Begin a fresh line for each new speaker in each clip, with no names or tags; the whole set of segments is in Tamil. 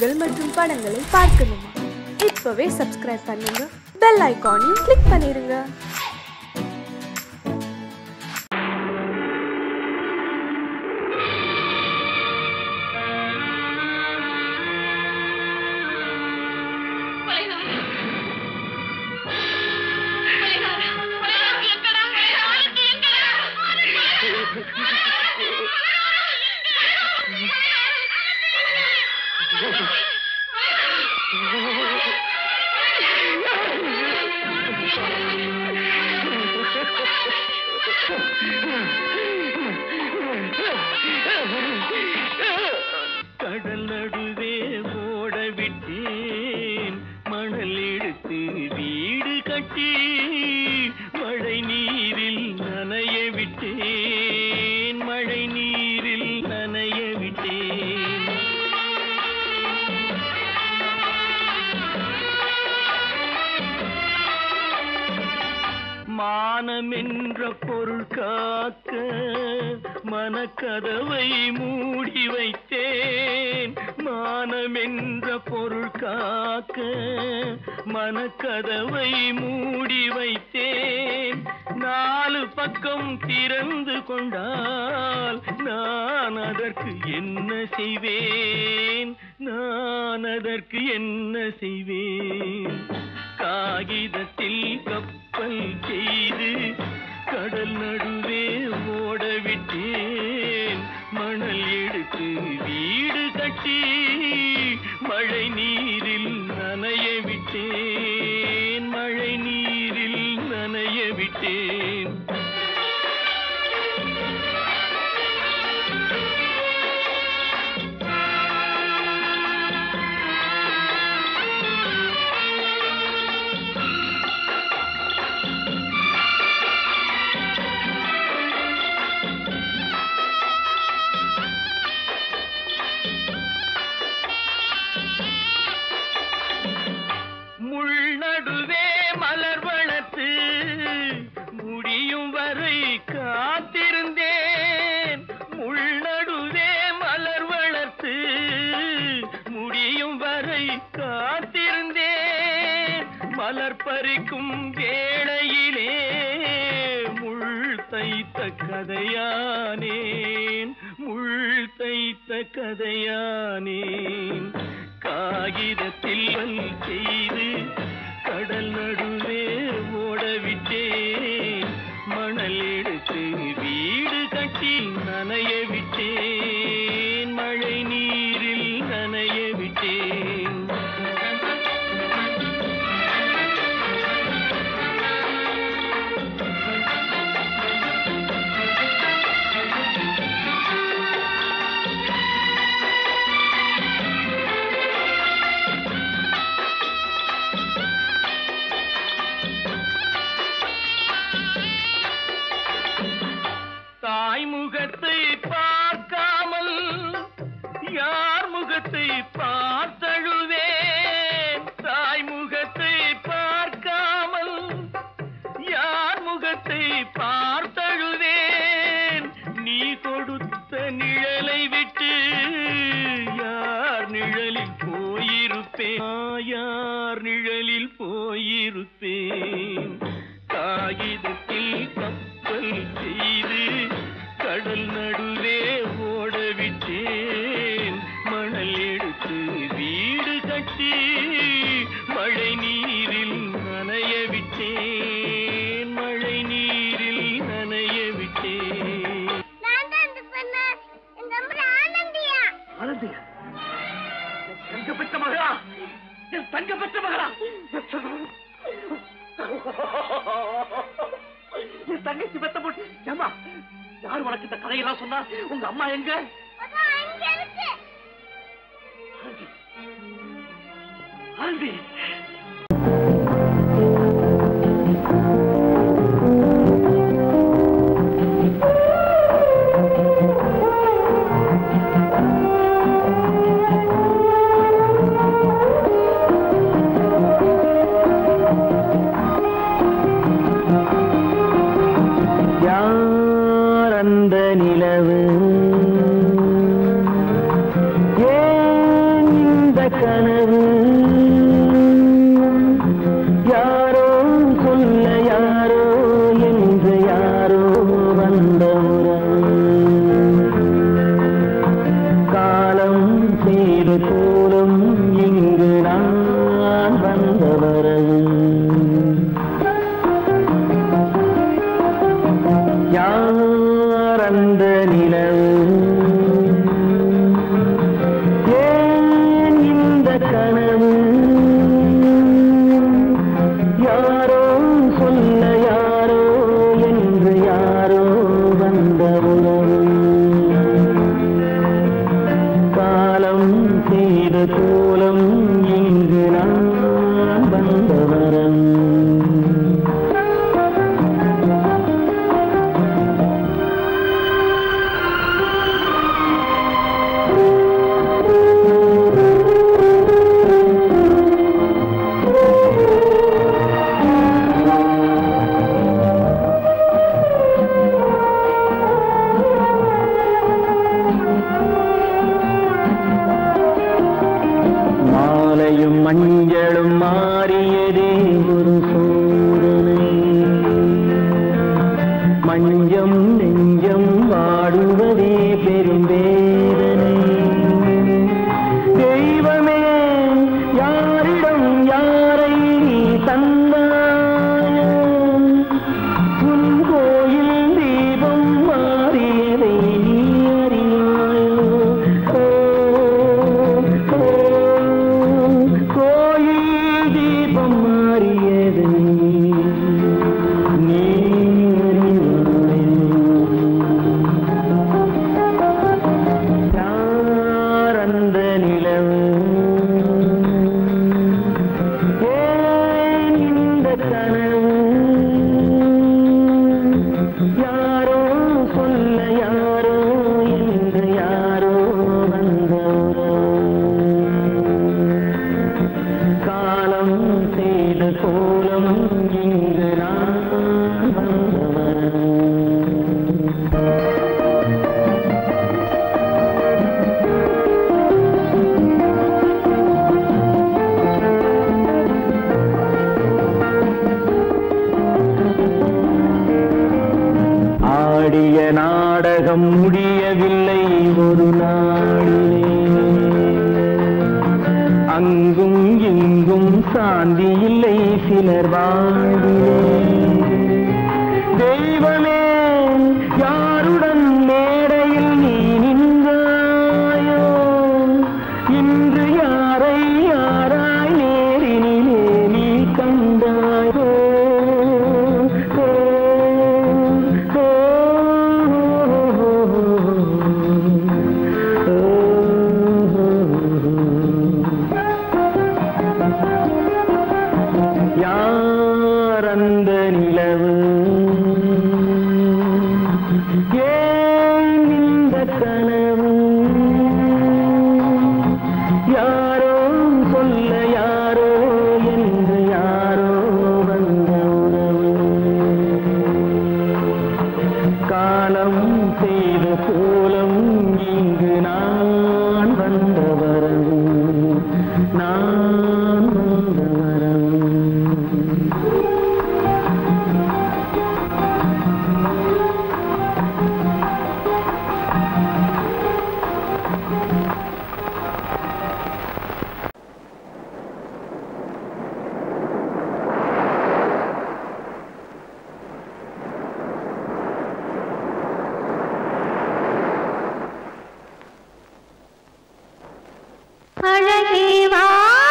நிகழ்ச்சிகள் மற்றும் படங்களை பார்க்கணுமா இப்பவே சப்ஸ்கிரைப் பண்ணுங்க பெல் ஐகானையும் கிளிக் பண்ணிருங்க
கடல் நடுவே ஓட விட்டேன் மணல் எடுத்து வீடு கட்டி மழை நீரில் நனைய விட்டேன் மழை நீரில் நனைய விட்டேன் மானம் என்ற பொருள் காக்க மனக்கதவை மூடி வைத்தேன் மானம் என்ற பொருள் காக்க மனக்கதவை மூடி வைத்தேன் நாலு பக்கம் திறந்து கொண்டால் நான் அதற்கு என்ன செய்வேன் நான் அதற்கு என்ன செய்வேன் காகிதத்தில் கப்பல் செய்து கடல் நடுவே ஓட விட்டேன் மணல் எடுத்து வீடு கட்டி மழை நீரில் நனைய விட்டேன் மழை நீரில் நனைய விட்டேன் முள் நடுவே மலர் வளர்த்து முடியும் வரை காத்திருந்தேன் முள் நடுவே மலர் வளர்த்து முடியும் வரை காத்திருந்தேன் மலர் பறிக்கும் வேளையிலே முள் தைத்த கதையானேன் முள் தைத்த கதையானேன் காகிதத்தில் வல் செய்து கடல் நடுவே ஓடவிட்டேன் மணல் எடுத்து வீடு கட்டி நனைய விட்டேன் மழை நீரில் நனைய விட்டேன் தாய் முகத்தை பார்க்காமல் யார் முகத்தை பார்த்தழுவேன் தாய் முகத்தை பார்க்காமல் யார் முகத்தை பார்த்தழுவேன் நீ கொடுத்த நிழலை விட்டு யார் நிழலில் போயிருப்பேன் ஆ, யார் நிழலில் போயிருப்பேன் காகிதத்தில் கப்பல் செய்து கடல் நடுவே ஓட விட்டேன் மணல் எடுத்து வீடு கட்டி மழை நீரில் நனைய விட்டேன் மழை நீரில் நனைய விட்டேன்
நான் தான் இந்த பொண்ணு எங்க அம்மா ஆனந்தியா
ஆனந்தியா தங்க பெற்ற மகளா என் தங்க பெற்ற மகளா என் தங்கச்சி பெத்த போட்டு ஏமா யார் உனக்கு இந்த கதையெல்லாம் சொன்னா உங்க அம்மா எங்க
அதோ அங்க இருக்கு
ஆனந்தி ஆனந்தி யார் அந்த நிலவு ஏன்
இந்த கனவு யாரோ சொல்ல யாரோ என்று யாரோ வந்த உறவு காலம் செய்த கோலம் இங்கு நான் வந்த வரவு யார் அந்த நிலவு ஏன் இந்த கனவு யாரோ சொல்ல யாரோ என்று யாரோ வந்த உறவு காலம் செய்த கோலம் இங்கு நான் வந்த வரம் மாலையும் மஞ்சளும் மாறியதே ஒரு சோதனை மஞ்சம் நெஞ்சம் வாடுவதே பெரும் வேதனை தெய்வமே யாரிடம் யாரை நீ தந்தாயோ உன் கோயில் தீபம் மாறியதை நீ அறியாயோ ஓ, ஓ, கோயில் தீபம் மாறியதை நீ அறியாயோ யார் அந்த நிலவு ஏன் இந்த கனவு யாரோ சொல்ல யாரோ என்று யாரோ வந்த உறவு. காலம் செய்த கோலம் இங்கு நான் வந்தவன் ஆடிய நாடகம் முடியவில்லை ஒரு நாளிலே அங்கும் இங்கும் சாந்தி இல்லை சிலர் வாழ்விலே தெய்வமே யாருடன் மேடையில் நீ நின்றாயோ இன்று யாரை யாராய் நேரினிலே நீ கண்டாயோ ஓ, ஓ, யார் அந்த நிலவு ஏன் இந்த கனவு யாரோ சொல்ல யாரோ என்று யாரோ வந்த உறவு காலம் செய்த கோலம் இங்கு நான் வந்த வரவு நான் வந்த வரவு
அழகே வா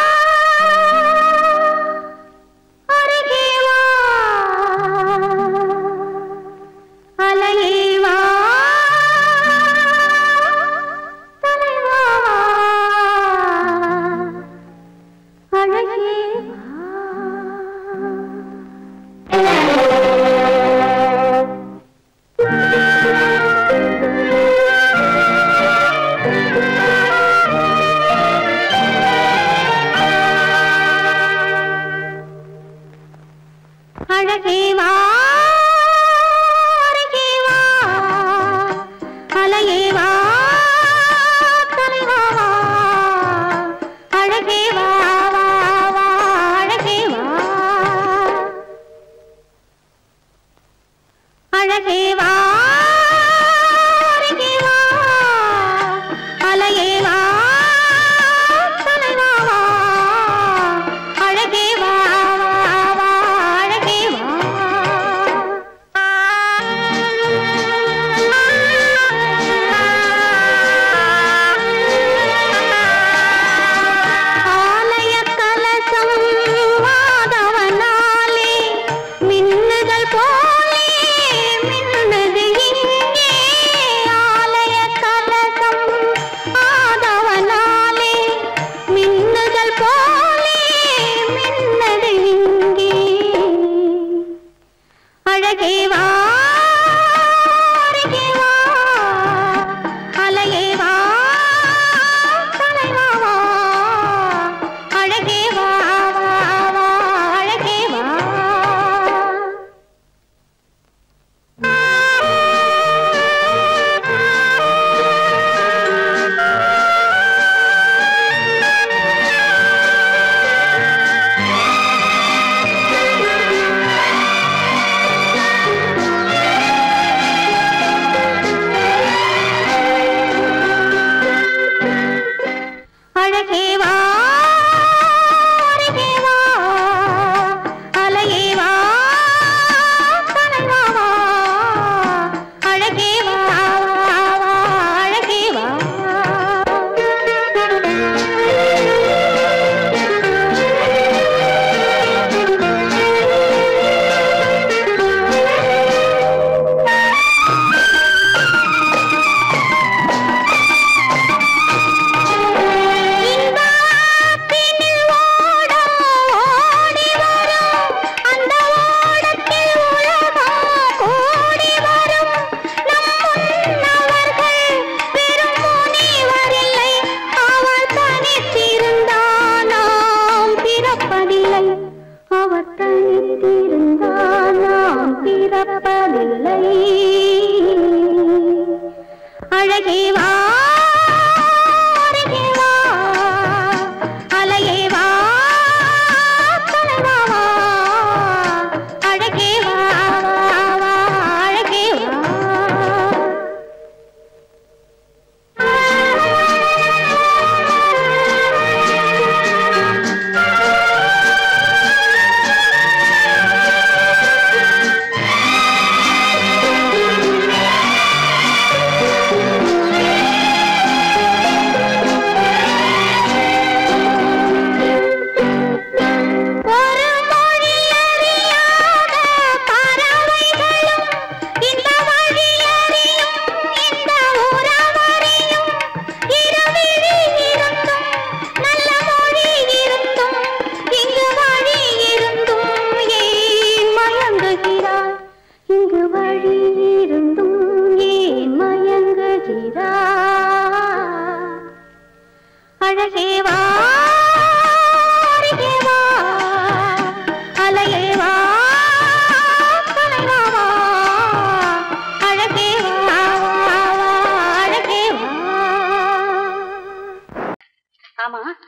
அருகே வா அலையே வா தலைவா அழகே வா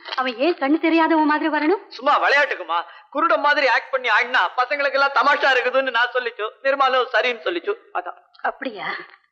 அவன் ஏன் கண்ணு தெரியாதவன் மாதிரி வரணும்
சும்மா விளையாட்டுக்குமா குருட மாதிரி ஆக்ட் பண்ணி ஆடினா பசங்களுக்கு எல்லாம் தமாஷா இருக்குதுன்னு நான் சொல்லிச்சு நிர்மலும் சரின்னு சொல்லிச்சு அதான்
அப்படியா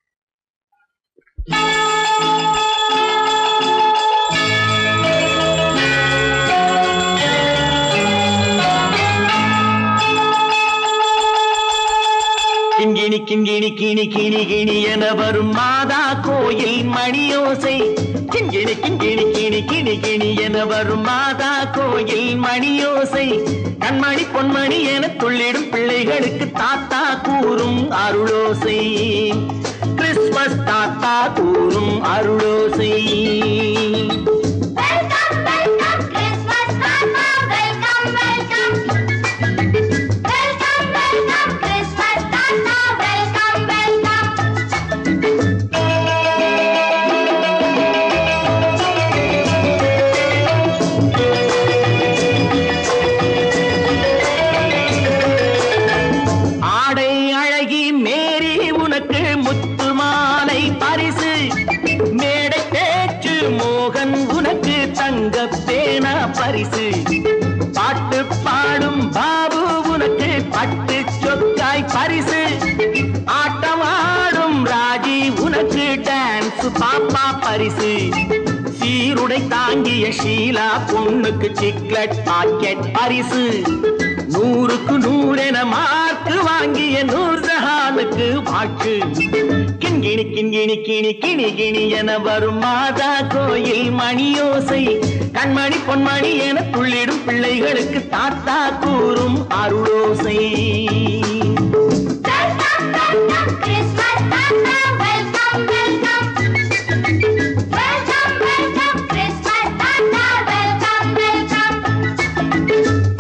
கிண்கிணி கிண்கிணி கிணி கிணி கிணி என வரும் மாதா கோயில் மணியோசை கிண்கிணி கிண்கிணி கிணி கிணி கிணி என வரும் மாதா கோயில் மணியோசை கண்மணி பொன்மணி என துள்ளிடும் பிள்ளைகளுக்கு தாத்தா கூறும் அருளோசை கிறிஸ்மஸ் தாத்தா கூறும் அருளோசை
வெல்கம் வெல்கம் கிறிஸ்மஸ் தாத்தா welcome welcome welcome welcome Christmas தாத்தா வெல்கம் வெல்கம்
ஆடை அழகி மேரி உனக்கு முத்து மாலை பரிசு மேடை பேச்சு மோகன் உனக்கு தங்க பேனா பரிசு பாட்டு பாடும் பாபு உனக்கு பட்டு சொக்காய் பரிசு ஆட்டம் ஆடும் ராஜி உனக்கு டான்ஸ் பாப்பா பரிசு சீருடை தாங்கிய ஷீலா பொண்ணுக்கு சிக்லெட் பாக்கெட் பரிசு நூறுக்கு நூறென மார்க்கு வாங்கிய நூர் ஜஹானுக்கு வாக்கு கிண்கிணி கிண்கிணி கிணி கிணி கிணி என வரும் மாதா கோயில் மணியோசை கண்மணி பொன்மணி என துள்ளிடும் பிள்ளைகளுக்கு தாத்தா கூறும் அருளோசை
வெல்கம் வெல்கம் கிறிஸ்மஸ் தாத்தா welcome welcome welcome welcome Christmas தாத்தா வெல்கம் வெல்கம்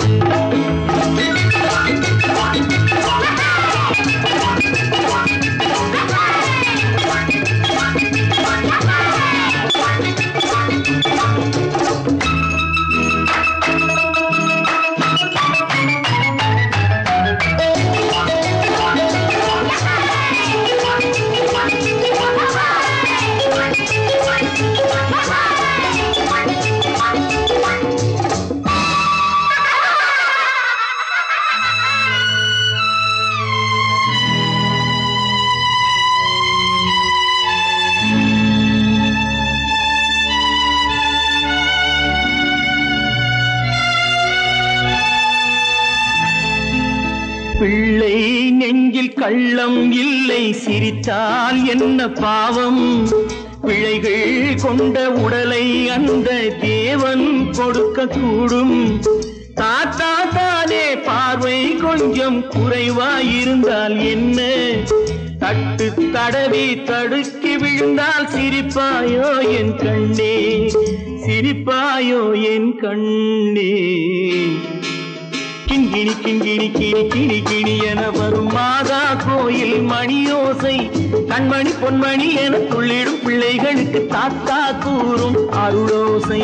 பிள்ளை நெஞ்சில் கள்ளம் இல்லை சிரித்தால் என்ன பாவம் பிழைகள் கொண்ட உடலை அந்த தேவன் கொடுக்க கூடும் தாத்தா தானே பார்வை கொஞ்சம் குறைவாயிருந்தால் என்ன தட்டு தடவி தடுக்கி விழுந்தால் சிரிப்பாயோ என் கண்ணே சிரிப்பாயோ என் கண்ணே கிண்கிணி கிண்கிணி கிணி கிணி கிணி என வரும் மாதா கோயில் மணியோசை கண்மணி பொன்மணி என துள்ளிடும் பிள்ளைகளுக்கு தாத்தா கூறும் அருளோசை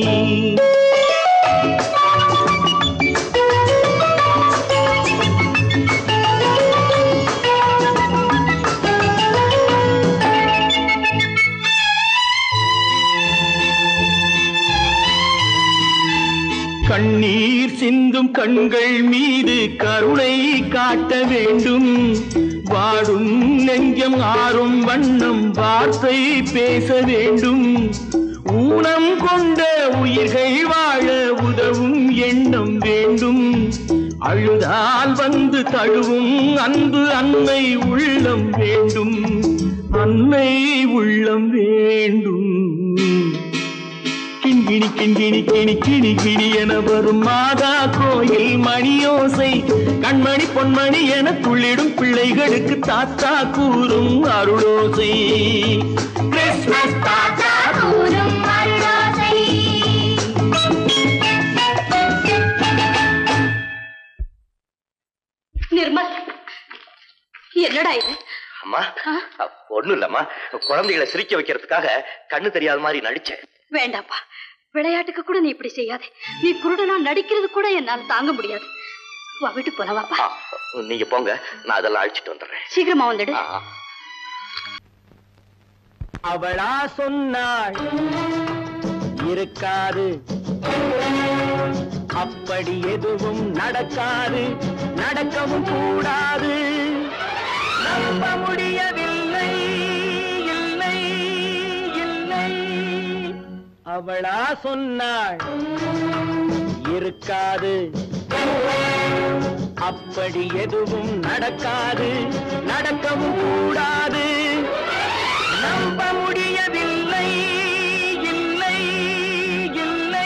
கண்ணீர் சிந்தும் கண்கள் மீது கருணை காட்ட வேண்டும் வாடும் நெஞ்சம் ஆறும் வண்ணம் வார்த்தை பேச வேண்டும் ஊனம் கொண்ட உயிர்கள் வாழ உதவும் எண்ணம் வேண்டும் அழுதால் வந்து தழுவும் அன்பு அன்னை உள்ளம் வேண்டும் அன்னை உள்ளம் வேண்டும் கிண்கிணி கிண்கிணி கிணி கிணி கிணி என வரும் மாதா கோயில் மணியோசை கண்மணி பொன்மணி என துள்ளிடும் பிள்ளைகளுக்கு தாத்தா கூறும் அருளோசை கிறிஸ்மஸ் தாத்தா
கூறும் அருளோசை
நிர்மல் என்னடா இது
அம்மா ஒண்ணும் இல்லம்மா குழந்தைகளை சிரிக்க வைக்கிறதுக்காக கண்ணு தெரியாத மாதிரி நடிச்சேன்
வேண்டாப்பா விளையாட்டுக்கு கூட நீ இப்படி செய்யாதே நீ குருடனா நடிக்கிறது கூட என்னால தாங்க முடியாது வா வீட்டுக்கு போலாம் வாப்பா
ஆ, நீங்க போங்க நான் அதெல்லாம் அழிச்சிட்டு வந்துடுறேன்
சீக்கிரமா வந்துடு
ஆ.
அவளா சொன்னாள் இருக்காது அப்படி எதுவும் நடக்காது நடக்கவும் கூடாது நம்ப முடியவில்லை இல்லை இல்லை அவளா சொன்னாள் இருக்காது அப்படி எதுவும் நடக்காது நடக்கவும் கூடாது நம்ப முடியவில்லை இல்லை இல்லை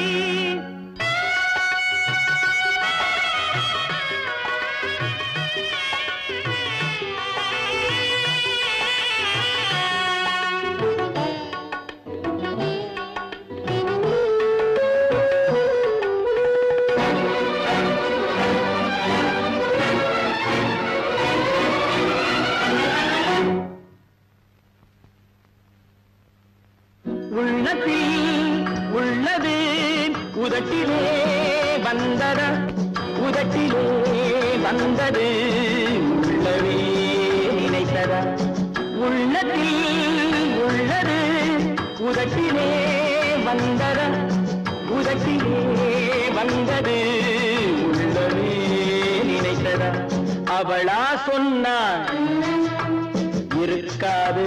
உள்ளத்தில் உள்ளது உதட்டிலே வந்தத உதட்டிலே வந்தது உள்ளவே நினைத்தத உள்ளத்தில் உள்ளது உதட்டிலே வந்தத உதட்டிலே வந்தது உள்ளவே நினைத்தத அவளா சொன்னாள் இருக்காது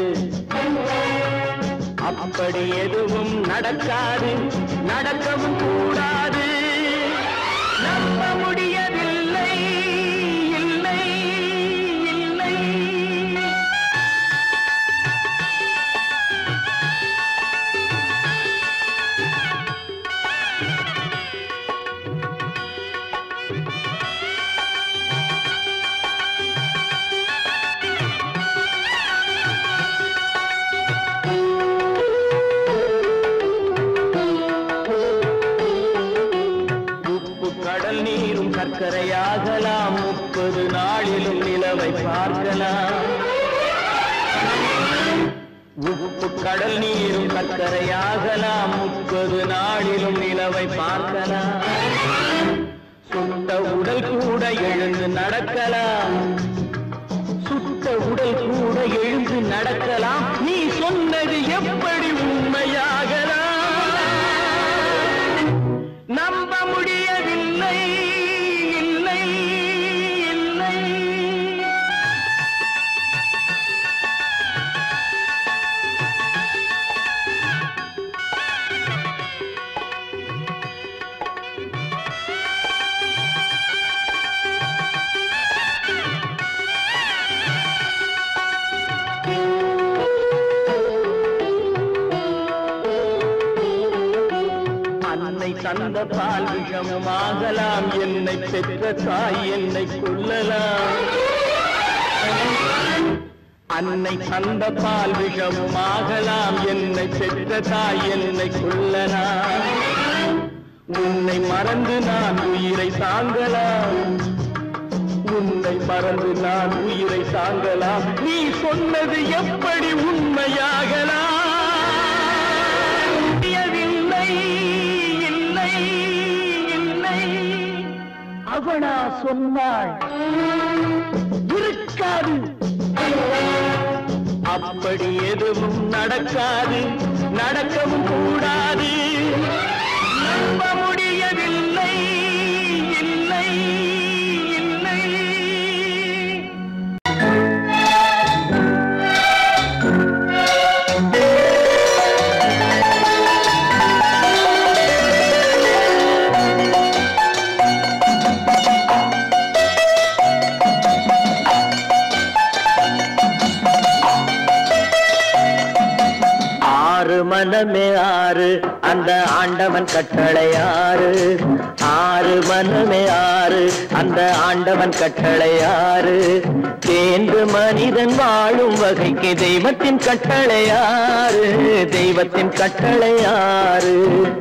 அப்படி எதுவும் நடக்காது நடக்கவும் கூடாது நம்ப முடியவில்லை இல்லை இல்லை உப்பு கடல் நீரும் சர்க்கரையாகலாம் முப்பது நாளிலும் நிலவை பார்க்கலாம் உப்பு கடல் நீரும் சர்க்கரையாகலாம் முப்பது நாளிலும் நிலவை பார்க்கலாம் சுட்ட உடல் கூட எழுந்து நடக்கலாம் சுட்ட உடல் கூட எழுந்து நடக்கலாம் நீ சொன்னது எப்படி உண்மையாகலாம் நம்ப முடியவில்லை இல்லை இல்லை அன்னை தந்த பால் விஷமும் ஆகலாம் என்னை பெற்ற தாய் என்னை கொல்லலாம் அன்னை தந்த பால் விஷமும் ஆகலாம் என்னை பெற்ற தாய் என்னை கொல்லலாம் உன்னை மறந்து நான் உயிரை தாங்கலாம் உன்னை மறந்து நான் உயிரை தாங்கலாம் நீ சொன்னது எப்படி உண்மையாகலாம் முடியவில்லை இல்லை இல்லை அவனா சொன்னாள் இருக்காது அப்படி எதுவும் நடக்காது நடக்கவும் கூடாது நம்ப முடியவில்லை இல்லை இல்லை ஆறு மனமே ஆறு அந்த ஆண்டவன் கட்டளை ஆறு ஆறு மனமே ஆறு அந்த ஆண்டவன் கட்டளை ஆறு தேர்ந்து மனிதன் வாழும் வகைக்கு தெய்வத்தின் கட்டளை ஆறு தெய்வத்தின் கட்டளை ஆறு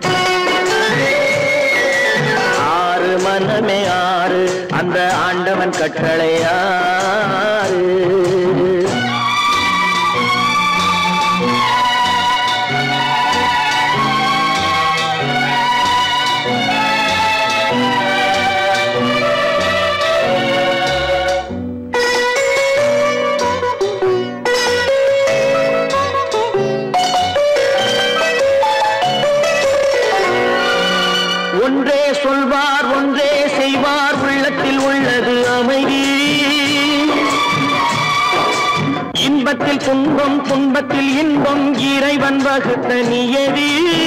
ஆறு மனமே ஆறு அந்த ஆண்டவன் கட்டளை ஆறு ஒன்றே சொல்வார் ஒன்றே செய்வார் உள்ளத்தில் உள்ளது அமைதி இன்பத்தில் துன்பம் துன்பத்தில் இன்பம் இறைவன் வகுத்த நியதி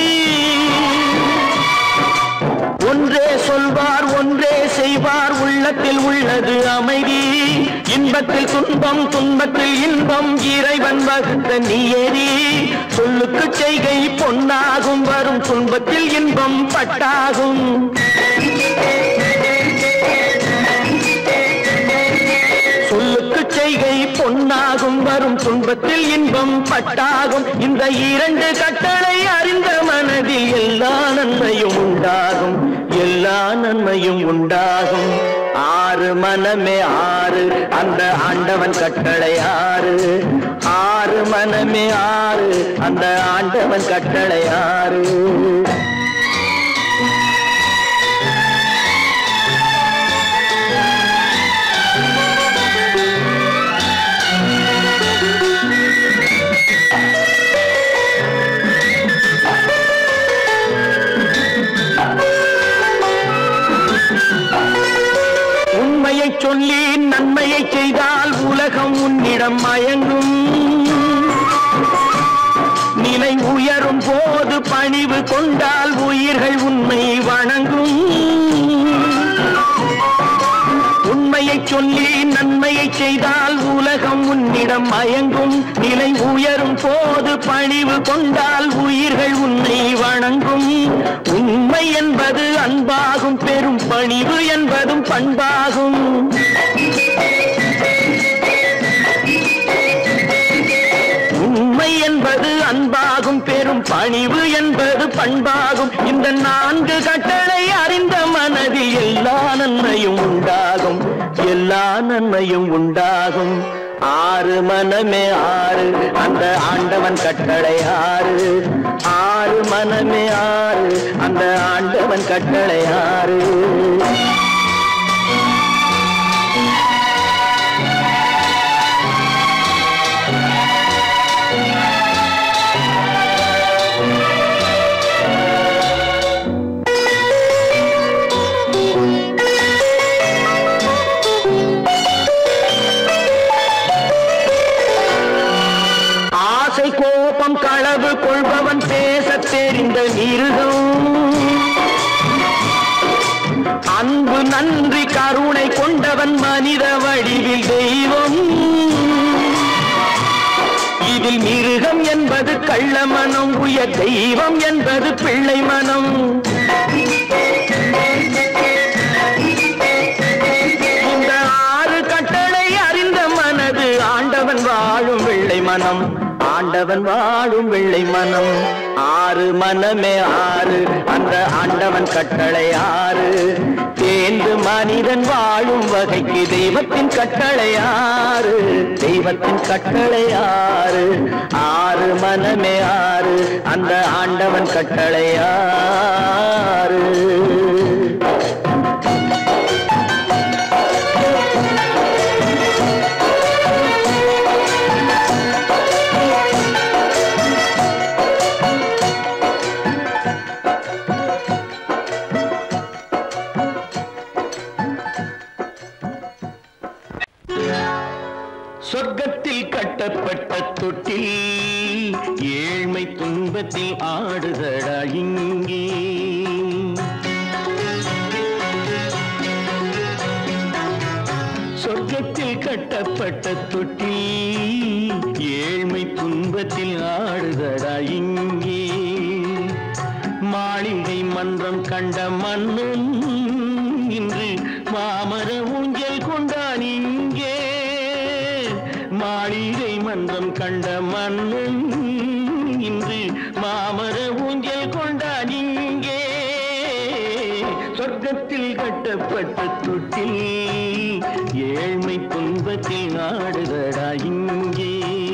ஒன்றே சொல்வார் ஒன்றே செய்வார் உள்ளத்தில் உள்ளது அமைதி இன்பத்தில் துன்பம் துன்பத்தில் இன்பம் இறைவன் வகுத்த நியதி சொல்லுக்கு செய்கை பொன்னாகும் வரும் துன்பத்தில் இன்பம் பட்டாகும் சொல்லுக்கு செய்கை பொன்னாகும் வரும் துன்பத்தில் இன்பம் பட்டாகும் இந்த இரண்டு கட்டளை அறிந்த மனதில் எல்லா நன்மையும் உண்டாகும் எல்லா நன்மையும் உண்டாகும் ஆறு மனமே ஆறு அந்த ஆண்டவன் கட்டளை ஆறு ஆறு மனமே ஆறு அந்த ஆண்டவன் கட்டளை ஆறு உண்மையை சொல்லி நன்மையை செய்தால் உலகம் உன்னிடம் மயங்கும் நிலை உயரும் போது பணிவு கொண்டால் உயிர்கள் உன்னை வணங்கும் உண்மையை சொல்லி நன்மையை செய்தால் உலகம் உன்னிடம் மயங்கும் நிலை உயரும் போது பணிவு கொண்டால் உயிர்கள் உன்னை வணங்கும் உண்மை என்பது அன்பாகும் பெரும் பணிவு என்பதும் பண்பாகும் உண்மை என்பது அன்பாகும் பெரும் பணிவு என்பது பண்பாகும் இந்த நான்கு கட்டளை அறிந்த மனதில் எல்லா நன்மையும் உண்டாகும் எல்லா நன்மையும் உண்டாகும் ஆறு மனமே ஆறு அந்த ஆண்டவன் கட்டளை ஆறு ஆறு மனமே ஆறு அந்த ஆண்டவன் கட்டளை ஆறு ஆசை கோபம் களவு கொள்பவன் பேசத் தெரிந்த மிருகம் அன்பு நன்றி கருணை கொண்டவன் மனித வடிவில் தெய்வம் இதில் மிருகம் என்பது கள்ள மனம் உயர் தெய்வம் என்பது பிள்ளை மனம் இந்த ஆறு கட்டளை அறிந்த மனது ஆண்டவன் வாழும் வெள்ளை மனம் ஆண்டவன் வாழும் வெள்ளை மனம் ஆறு மனமே ஆறு அந்த ஆண்டவன் கட்டளை ஆறு தேர்ந்து மனிதன் வாழும் வகைக்கு தெய்வத்தின் கட்டளை ஆறு தெய்வத்தின் கட்டளை ஆறு ஆறு மனமே ஆறு அந்த ஆண்டவன் கட்டளை ஆறு சொர்க்கத்தில் கட்டப்பட்ட தொட்டில் ஏழ்மை துன்பத்தில் ஆடுதடா இங்கே சொர்க்கத்தில் கட்டப்பட்ட தொட்டில் ஏழ்மை துன்பத்தில் ஆடுதடா இங்கே மாளிகை மன்றம் கண்ட மன்னன் இன்று மாமர ஊஞ்சல் கொண்டான் இங்கே மாளிகை மன்றம் கண்ட மன்னன் இன்று மாமர ஊஞ்சல் கொண்டான் இங்கே சொர்க்கத்தில் கட்டப்பட்ட தொட்டில் ஏழ்மை துன்பத்தில் நாடுதடா இங்கே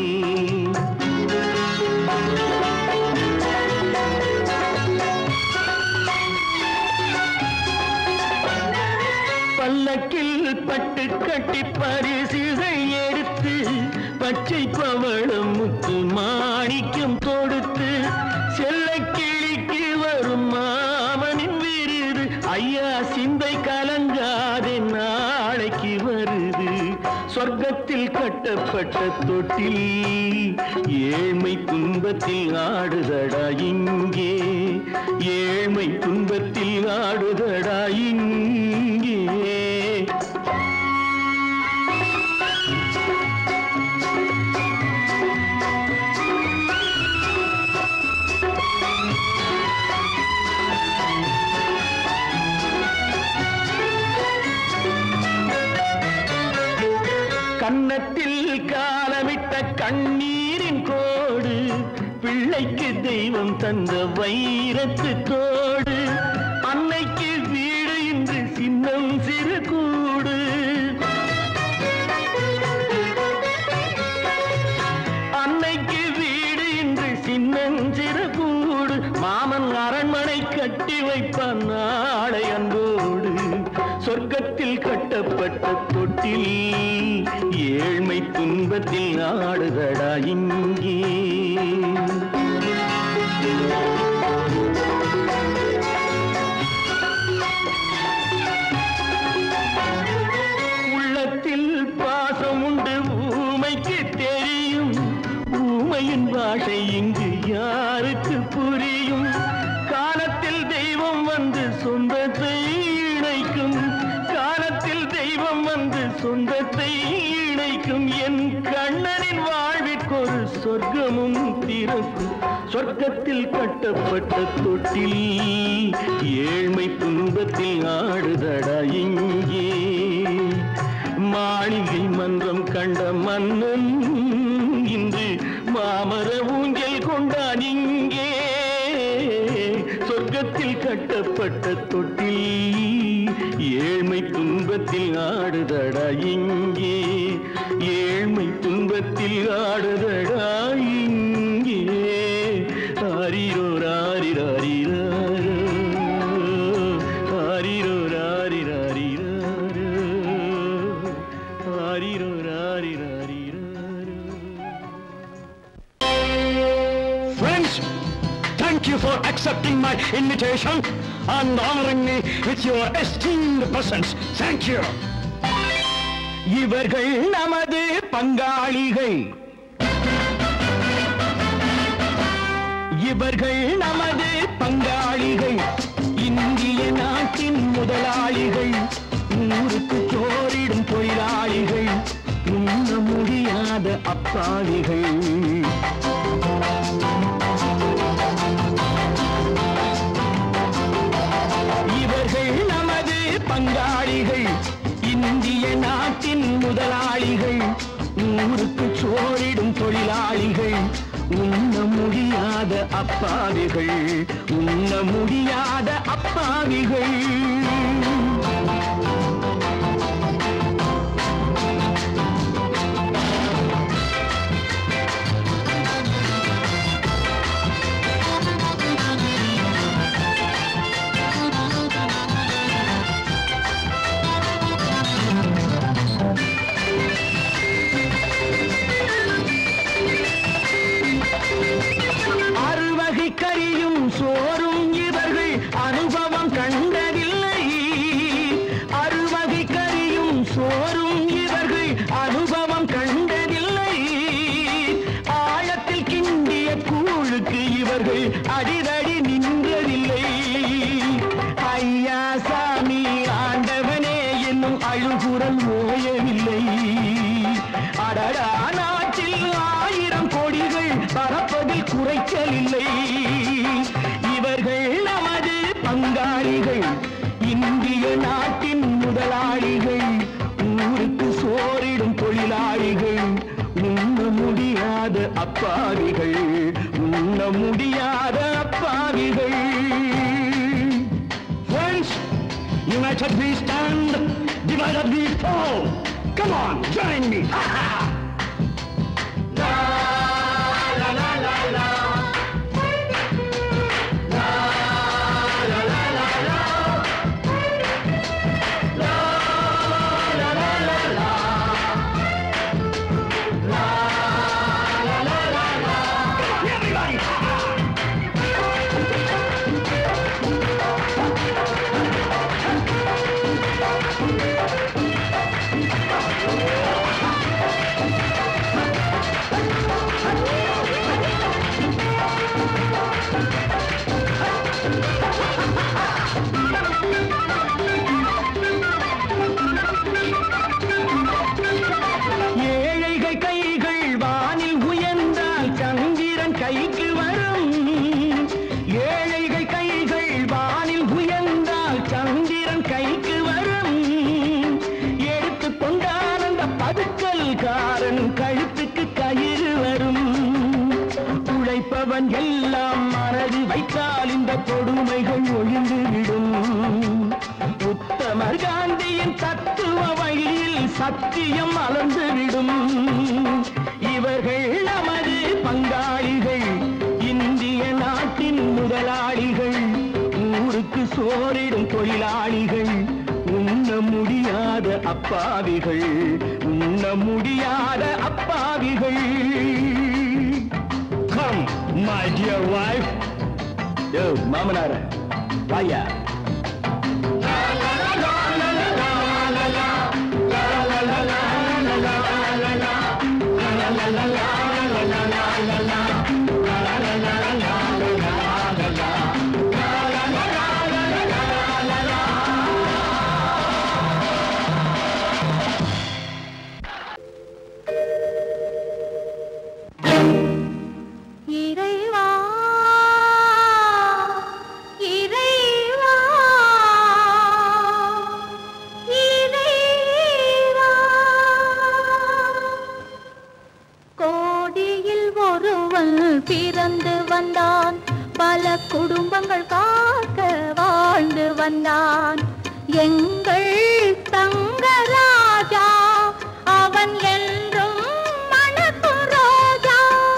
பல்லக்கில் பட்டு கட்டி பரிசுகள் எடுத்து பச்சை பவளம் முத்து மாணிக்கம் தொடுத்து செல்ல கிளிக்கு வரும் மாமனின் விருது சிந்தை கலங்காதே நாளைக்கு வருது சொர்க்கத்தில் கட்டப்பட்ட தொட்டில் ஏழ்மை துன்பத்தில் ஆடுதடா இங்கே ஏழ்மை துன்பத்தில் ஆடுதடா இங்கே கன்னத்தில் காலமிட்ட கண்ணீரின் கோடு பிள்ளைக்கு தெய்வம் தந்த வைரத்து தோடு அன்னைக்கு வீடு இன்று சின்னம் சிறு கூடு அன்னைக்கு வீடு இன்று சின்னஞ்சிறு கூடு மாமன் அரண்மனை கட்டி வைப்பான் நாளை அன்போடு சொர்க்கத்தில் கட்டப்பட்ட தொட்டில் ஏழ்மை துன்பத்தில் ஆடுதடா இங்கே உள்ளத்தில் பாசம் உண்டு ஊமைக்கு தெரியும் ஊமையின் பாஷை இங்கு யாருக்கு புரியும் காலத்தில் தெய்வம் வந்து சொந்தத்தை இணைக்கும் காலத்தில் தெய்வம் வந்து சொந்தத்தை இணைக்கும் என் கண்ணனின் வாழ்விற்கொரு சொர்க்கமும் திறக்கும் சொர்க்கத்தில் கட்டப்பட்ட தொட்டில் ஏழ்மை துன்பத்தில் ஆடுதடா இங்கே மாளிகை மன்றம் கண்ட மன்னன் இன்று மாமர ஊஞ்சல் கொண்டான் இங்கே சொர்க்கத்தில் கட்டப்பட்ட தொட்டில் ஏழ்மை துன்பத்தில் ஆடுதடா இங்கே ஏழ்மை துன்பத்தில் ஆடுதடா இங்கே ஆரிரோ ராரிராரிரோ ஆரிரோ ராரிராரிரோ ஆரிரோ ராரிராரிரோ
Friends, thank you for accepting my invitation and honoring me with your esteemed presence. Thank you.
இவர்கள் நமது பங்காளிகள் இவர்கள் நமது பங்காளிகள் இந்திய நாட்டின் முதலாளிகள் ஊருக்கு சோறிடும் தொழிலாளிகள் உண்ண முடியாத அப்பாவிகள் இவர்கள் நமது பங்காளிகள் இந்திய நாட்டின் முதலாளிகள் ஊருக்கு சோறிடும் தொழிலாளிகள் உண்ண முடியாத அப்பாவிகள் உண்ண முடியாத அப்பாவிகள் அறுவகை கறியும் சோறும் இவர்கள் அனுபவம் கண்டதில்லை அறுவகை கறியும் சோறும் இவர்கள் அனுபவம் கண்டதில்லை ஆழத்தில் கிண்டிய கூழுக்கு இவர்கள் அடிதடி நின்றதில்லை ஐயா சாமி ஆண்டவனே என்னும் அழுகுரல் ஓயவில்லை அடடா நாட்டில் ஆயிரம் கோடிகள் பறப்பதில் குறைச்சல் இல்லை இவர்கள் நமது பங்காளிகள் இந்திய நாட்டின் முதலாளிகள் ஊருக்கு சோறிடும் தொழிலாளிகள் உண்ண முடியாத அப்பாவிகள் உண்ண முடியாத அப்பாவிகள்
Friends, united we stand, divided we fall. Come on, join me. Ha ha! Everybody, ha ha!
சத்தியம் மலர்ந்துவிடும் இவர்கள் நமது பங்காளிகள் இந்திய நாட்டின் முதலாளிகள் ஊருக்கு சோறிடும் தொழிலாளிகள் உண்ண முடியாத அப்பாவிகள் உண்ண முடியாத அப்பாவிகள் கம் மை டியர் வைஃப் யோ மாமனார வாயா
இறைவா இறைவா இறைவா கோடியில் ஒருவன் பிறந்து வந்தான் பல குடும்பங்கள் காக்க வாழ்ந்து வந்தான் எங்கள் தங்கராஜா அவன் என்றும் மணக்கும் ரோஜா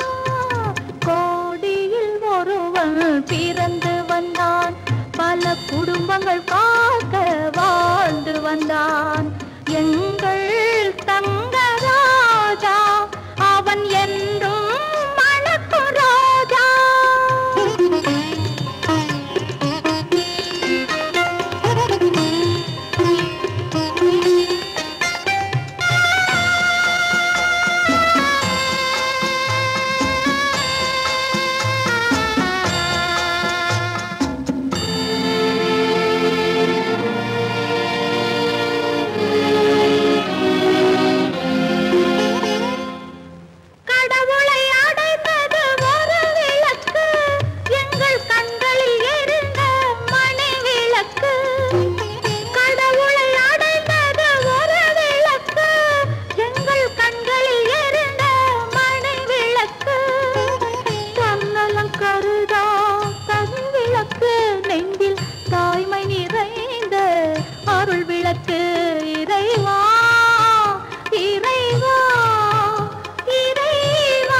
கோடியில் ஒருவன் பிறந்து வந்தான் பல குடும்பங்கள் காக்க வாழ்ந்து வந்தான் எங்கள் தங்கராஜா அவன் என்றும் மணக்கும் ரோஜா கடவுளை அடைந்தது ஒரு விளக்கு எங்கள் கண்களில் எரிந்த மணி விளக்கு கடவுளை அடைந்தது ஒரு விளக்கு எங்கள் கண்களில் எரிந்த மணி விளக்கு தன்னலம் கருதா தன் விளக்கு நெஞ்சில் தாய்மை நிறைந்த அருள் விளக்கு இறைவா இறைவா இறைவா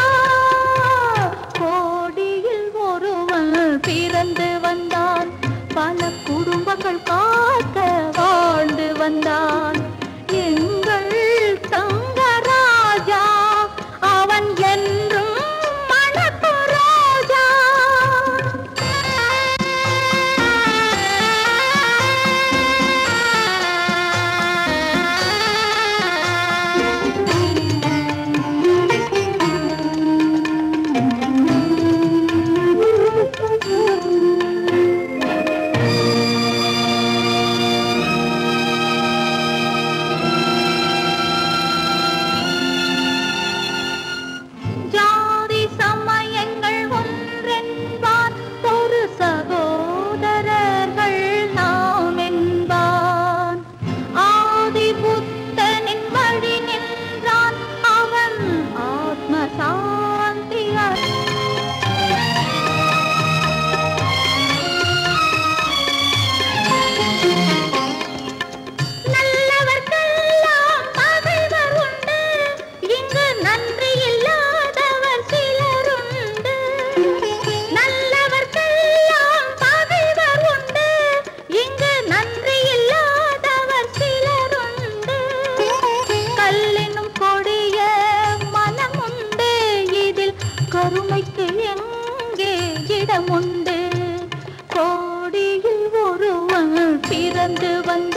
கோடியில் ஒருவன் பிறந்து வந்தான் பல குடும்பங்கள் காக்க வாழ்ந்து வந்தான் எங்கள் தங்கராஜா அவன் என்றும் மணக்கு ராஜா ஜாதி சமயங்கள் ஒன்றென்பான் ஒரு சகோதரர்கள் நாம் என்பான் ஆதி புத்தனின் வழி நின்றான் அவன் ஆத்ம சாந்தி நல்லவர்க்கெல்லாம் பகைவர் உண்டு இங்கு நன்றி இல்லாதவர் சிலருண்டு நல்லவர்க்கெல்லாம் பகைவர் உண்டு இங்கு நன்றி இல்லாதவர் சிலருண்டு கல்லினும் கொடிய மனம் உண்டு இதில் கருமைக்கு எங்கே இடமுண்டு கோடியில் ஒருவன் பிறந்து வந்த